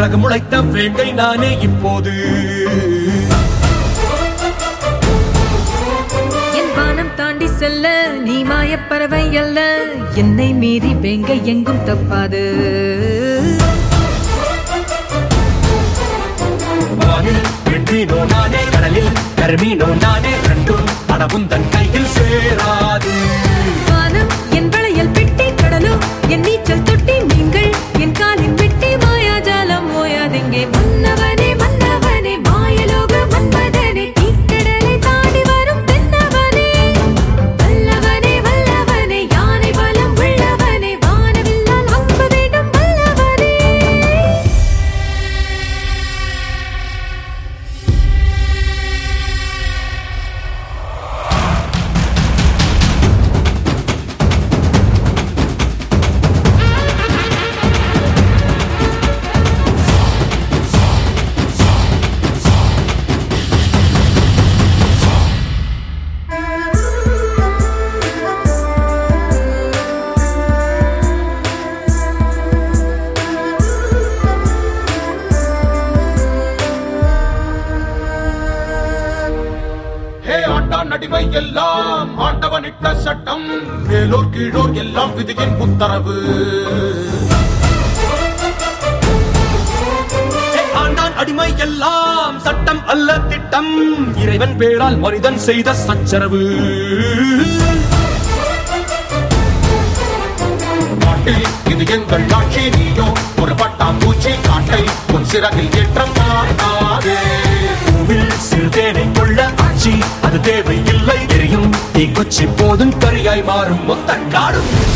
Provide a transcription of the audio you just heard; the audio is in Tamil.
சிறகு முளைத்த வேங்கை நானே இப்போது என் வானம் தாண்டி செல்ல நீ மாயப் பறவை அல்ல என்னை மீறி வேங்க எங்கும் தப்பாது வானில் வெண்மீனோ நானே கடலில் கருமீனோ நானே ரெண்டும் படவும் தன் கையில் சேராது வானம் என் வளையல் பெட்டி கடலோ என் நீச்சல் தொட்டி நீங்கள் என் காலின் வெட்டி மாயாஜாலம் ஓயாதெங்கே மன்னவனே மன்னவனே மாயலோக மன்மதனே தீக்கடலை தாண்டி வரும் தென்னவனே வல்லவனே வல்லவனே யானை பலம் உள்ளவனே வானவில்லால் அம்பு வேண்டும் வல்லவனே ஹே ஆண்டான் அடிமை எல்லாம் ஆண்டவனிட்ட சட்டம் மேலோர் கீழோர் எல்லாம் விதியின் உத்தரவு ஹே, ஆண்டான் அடிமை எல்லாம் சட்டம் அல்ல திட்டம் இறைவன் பேரால் மனிதன் செய்த சச்சரவு நாட்டில் இது எங்கள் ஆட்சி நீயோ ஒரு பட்டாம்பூச்சி காட்டை உன் சிறகில் ஏற்ற மாட்டாதே பூவில் சிறுதேனை கொள்ள ஆட்சி அது தேவையில்லை எரியும் தீக்குச்சி போதும் கரியாய் மாறும் மொத்த காடும்